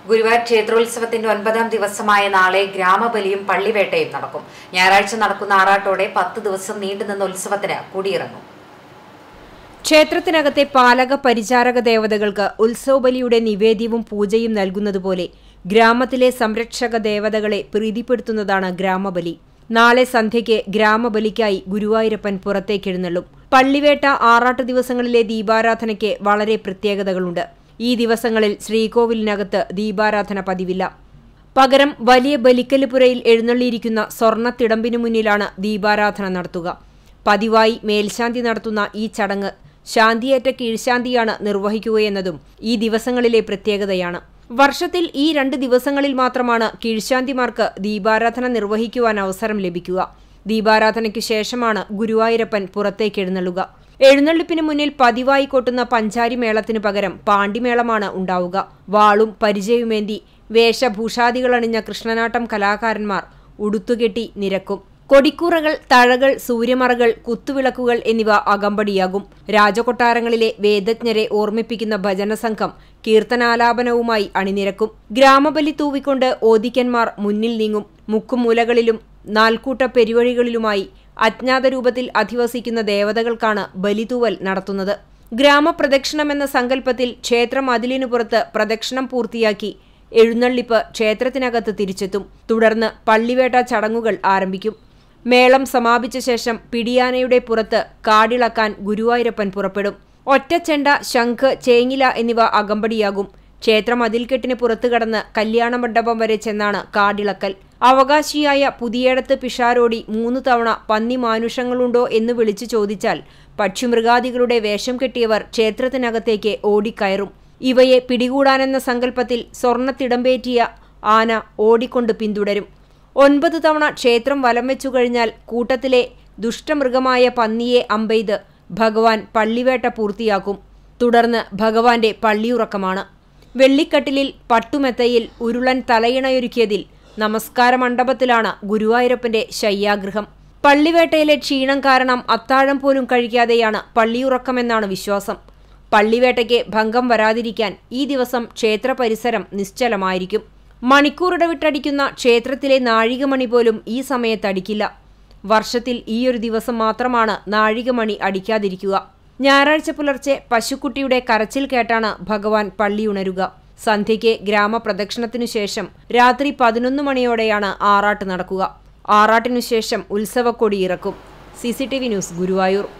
ഗുരുവായൂർ ക്ഷേത്രോത്സവത്തിന്റെ ഒൻപതാം ദിവസമായ നാളെ ഗ്രാമബലിയും പള്ളിവേട്ടയും നടക്കും ഞായറാഴ്ച നടക്കുന്ന ആറാട്ടോടെ പത്ത് ദിവസം നീണ്ടുനിന്ന ഉത്സവത്തിന് കൊടിയിറങ്ങും ക്ഷേത്രത്തിനകത്തെ പാലക പരിചാരക ദേവതകൾക്ക് ഉത്സവബലിയുടെ നിവേദ്യവും പൂജയും നൽകുന്നതുപോലെ ഗ്രാമത്തിലെ സംരക്ഷക ദേവതകളെ പ്രീതിപ്പെടുത്തുന്നതാണ് ഗ്രാമബലി നാളെ സന്ധ്യയ്ക്ക് ഗ്രാമബലിക്കായി ഗുരുവായൂരപ്പൻ പുറത്തേക്കെഴുന്നള്ളും പള്ളിവേട്ട ആറാട്ട് ദിവസങ്ങളിലെ ദീപാരാധനയ്ക്ക് വളരെ പ്രത്യേകതകളുണ്ട് ഈ ദിവസങ്ങളിൽ ശ്രീകോവിലിനകത്ത് ദീപാരാധന പതിവില്ല പകരം വലിയ ബലിക്കല്ലുപുരയിൽ എഴുന്നള്ളിയിരിക്കുന്ന സ്വർണ്ണത്തിടമ്പിനു മുന്നിലാണ് ദീപാരാധന നടത്തുക പതിവായി മേൽശാന്തി നടത്തുന്ന ഈ ചടങ്ങ് ശാന്തിയേറ്റ കീഴ്ശാന്തിയാണ് നിർവഹിക്കുകയെന്നതും ഈ ദിവസങ്ങളിലെ പ്രത്യേകതയാണ് വർഷത്തിൽ ഈ രണ്ട് ദിവസങ്ങളിൽ മാത്രമാണ് കീഴ്ശാന്തിമാർക്ക് ദീപാരാധന നിർവഹിക്കുവാൻ അവസരം ലഭിക്കുക ദീപാരാധനയ്ക്കു ശേഷമാണ് ഗുരുവായൂരപ്പൻ പുറത്തേക്ക് എഴുന്നള്ളുക എഴുന്നള്ളിപ്പിന് മുന്നിൽ പതിവായി കൊട്ടുന്ന പഞ്ചാരി മേളത്തിനു പകരം പാണ്ടിമേളമാണ് ഉണ്ടാവുക വാളും പരിചയവുമേന്തി വേഷഭൂഷാദികളണിഞ്ഞ കൃഷ്ണനാട്ടം കലാകാരന്മാർ ഉടുത്തുകെട്ടി നിരക്കും കൊടിക്കൂറകൾ തഴകൾ സൂര്യമറകൾ കുത്തുവിളക്കുകൾ എന്നിവ അകമ്പടിയാകും രാജകൊട്ടാരങ്ങളിലെ വേദജ്ഞരെ ഓർമ്മിപ്പിക്കുന്ന ഭജനസംഘം കീർത്തനാലാപനവുമായി അണിനിരക്കും ഗ്രാമബലി തൂവിക്കൊണ്ട് ഓദിക്കന്മാർ മുന്നിൽ നീങ്ങും മുക്കുമൂലകളിലും നാൽക്കൂട്ട പെരുവഴികളിലുമായി അജ്ഞാത രൂപത്തിൽ അധിവസിക്കുന്ന ദേവതകൾക്കാണ് ബലിതൂവൽ നടത്തുന്നത് ഗ്രാമപ്രദക്ഷിണം എന്ന സങ്കല്പത്തിൽ ക്ഷേത്രം അതിലിനു പുറത്ത് പ്രദക്ഷിണം പൂർത്തിയാക്കി എഴുന്നള്ളിപ്പ് ക്ഷേത്രത്തിനകത്ത് തിരിച്ചെത്തും തുടർന്ന് പള്ളിവേട്ട ചടങ്ങുകൾ ആരംഭിക്കും മേളം സമാപിച്ച ശേഷം പിടിയാനയുടെ പുറത്ത് കാടിളക്കാൻ ഗുരുവായൂരപ്പൻ പുറപ്പെടും ഒറ്റച്ചെണ്ട ശംഖ് ചേങ്ങില എന്നിവ അകമ്പടിയാകും ക്ഷേത്രം അതിൽക്കെട്ടിന് പുറത്തു കടന്ന് കല്യാണ മണ്ഡപം വരെ ചെന്നാണ് കാടിളക്കൽ അവകാശിയായ പുതിയേടത്ത് പിഷാരോടി മൂന്നു തവണ പന്നി മാനുഷങ്ങളുണ്ടോ എന്ന് വിളിച്ചു ചോദിച്ചാൽ പക്ഷിമൃഗാദികളുടെ വേഷം കെട്ടിയവർ ക്ഷേത്രത്തിനകത്തേക്ക് ഓടിക്കയറും ഇവയെ പിടികൂടാനെന്ന സങ്കല്പത്തിൽ സ്വർണത്തിടമ്പേറ്റിയ ആന ഓടിക്കൊണ്ട് പിന്തുടരും ഒൻപത് തവണ ക്ഷേത്രം വലം വെച്ചു കഴിഞ്ഞാൽ കൂട്ടത്തിലെ ദുഷ്ടമൃഗമായ പന്നിയെ അമ്പെയ്ത് ഭഗവാൻ പള്ളിവേട്ട പൂർത്തിയാക്കും തുടർന്ന് ഭഗവാന്റെ പള്ളിയുറക്കമാണ് വെള്ളിക്കട്ടിലിൽ പട്ടുമെത്തയിൽ ഉരുളൻ തലയിണയൊരുക്കിയതിൽ നമസ്കാര മണ്ഡപത്തിലാണ് ഗുരുവായൂരപ്പന്റെ ശയ്യാഗൃഹം പള്ളിവേട്ടയിലെ ക്ഷീണം കാരണം അത്താഴം പോലും കഴിക്കാതെയാണ് പള്ളിയുറക്കമെന്നാണ് വിശ്വാസം പള്ളിവേട്ടയ്ക്ക് ഭംഗം വരാതിരിക്കാൻ ഈ ദിവസം ക്ഷേത്ര പരിസരം നിശ്ചലമായിരിക്കും മണിക്കൂറിടവിട്ടടിക്കുന്ന ക്ഷേത്രത്തിലെ നാഴികമണി പോലും ഈ സമയത്തടിക്കില്ല വർഷത്തിൽ ഈയൊരു ദിവസം മാത്രമാണ് നാഴികമണി അടിക്കാതിരിക്കുക ഞായറാഴ്ച പുലർച്ചെ പശുക്കുട്ടിയുടെ കരച്ചിൽ കേട്ടാണ് ഭഗവാൻ പള്ളിയുണരുക സന്ധ്യയ്ക്ക് ഗ്രാമപ്രദക്ഷിണത്തിനു ശേഷം രാത്രി പതിനൊന്ന് മണിയോടെയാണ് ആറാട്ട് നടക്കുക ആറാട്ടിനു ശേഷം ഉത്സവക്കൊടി ഇറക്കും സി ന്യൂസ് ഗുരുവായൂർ